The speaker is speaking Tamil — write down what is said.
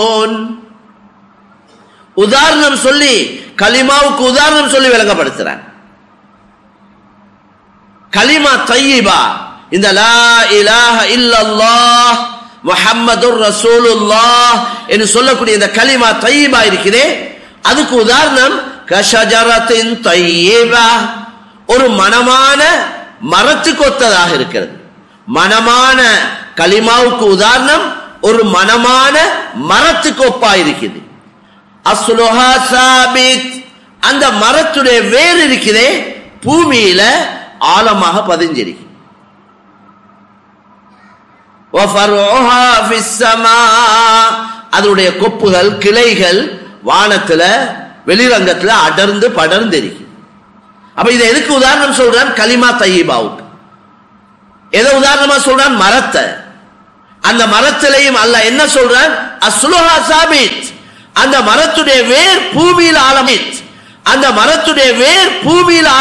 உதாரணம் சொல்லி கலிமாவுக்கு உதாரணம் சொல்லி விளங்கப்படுத்துறான் கலிமா தையிபா இந்த லா இலாஹ இல்லல்லாஹ் முஹம்மதுர் ரசூலுல்லாஹ் என்று சொல்லக்கூடிய இந்த கலிமா தையிபா இருக்குதே அதுக்கு உதாரணம் கஷஜரத்தின் தையிபா ஒரு மனமான மரத்துக்கு ஒத்ததாக இருக்கிறது மனமான கலிமாவுக்கு உதாரணம் ஒரு மனமான மரத்துக்கு ஒப்பா இருக்குது அஸ்லுஹா சாபித் அந்த மரத்துடைய வேர் இருக்குதே பூமியில ஆழமாக பதிஞ்சிருக்கு وَفَرْعُهَا فِي السَّمَاء அதனுடைய கொப்புகள் கிளைகள் வானத்துல வெளிரங்கத்துல அடர்ந்து படர்ந்து இருக்கு அப்ப இதை எதுக்கு உதாரணம் சொல்றான் கலிமா தையிபாவுக்கு எதை உதாரணமா சொல்றான் மரத்தை அந்த மரத்திலையும் அல்ல என்ன சொல்றான் அஸ்லுஹா சாபித் அந்த மரத்துடைய வேர் பூமியில் ஆழமித் அந்த மரத்துடைய வேர் பூமியில்